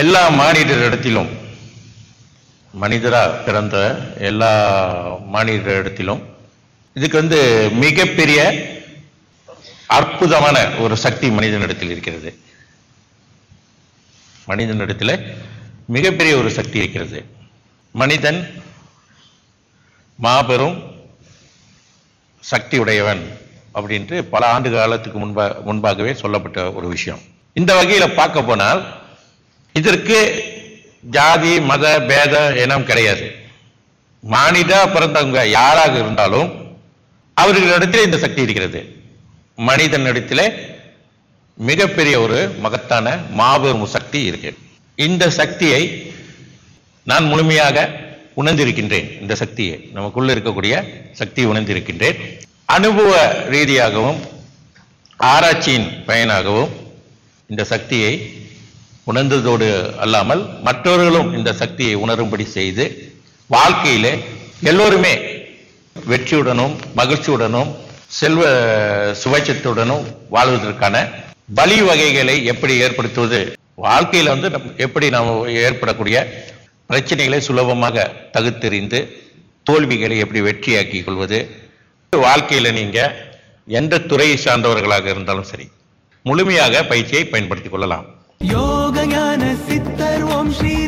எல்லா மானிடரிடத்திலும் மனிதரா பிறந்த எல்லா மானிடரிடத்திலும் இதுக்கு வந்து மிகப்பெரிய அற்புதமான ஒரு சக்தி மனிதனிடத்தில் இருக்கிறது மனிதனிடத்தில் மிகப்பெரிய ஒரு சக்தி இருக்கிறது மனிதன் மாபெரும் சக்தி உடையவன் அப்படின்ட்டு பல ஆண்டு காலத்துக்கு முன்பா முன்பாகவே சொல்லப்பட்ட ஒரு விஷயம் இந்த வகையில பார்க்க போனால் இதற்கு ஜாதி மத பேத இனம் கிடையாது மானிடா பிறந்தவங்க யாராக இருந்தாலும் அவர்களிடத்தில் இந்த சக்தி இருக்கிறது மனிதனிடத்திலே மிகப்பெரிய ஒரு மகத்தான மாபெரும் சக்தி இருக்கு இந்த சக்தியை நான் முழுமையாக உணர்ந்திருக்கின்றேன் இந்த சக்தியை நமக்குள்ள இருக்கக்கூடிய சக்தியை உணர்ந்திருக்கின்றேன் அனுபவ ரீதியாகவும் ஆராய்ச்சியின் பயனாகவும் இந்த சக்தியை உணர்ந்ததோடு அல்லாமல் மற்றவர்களும் இந்த சக்தியை உணரும்படி செய்து வாழ்க்கையிலே எல்லோருமே வெற்றியுடனும் மகிழ்ச்சியுடனும் செல்வ சுவைச்சத்துடனும் வாழ்வதற்கான வழி வகைகளை எப்படி ஏற்படுத்துவது வாழ்க்கையில வந்து நம் எப்படி நாம் ஏற்படக்கூடிய பிரச்சனைகளை சுலபமாக தகுத்தெறிந்து தோல்விகளை எப்படி வெற்றியாக்கிக் கொள்வது வாழ்க்கையில நீங்க எந்த துறையை சார்ந்தவர்களாக இருந்தாலும் சரி முழுமையாக பயிற்சியை பயன்படுத்திக் கொள்ளலாம் யோகஞான சித்தர் ஓம் ஸ்ரீ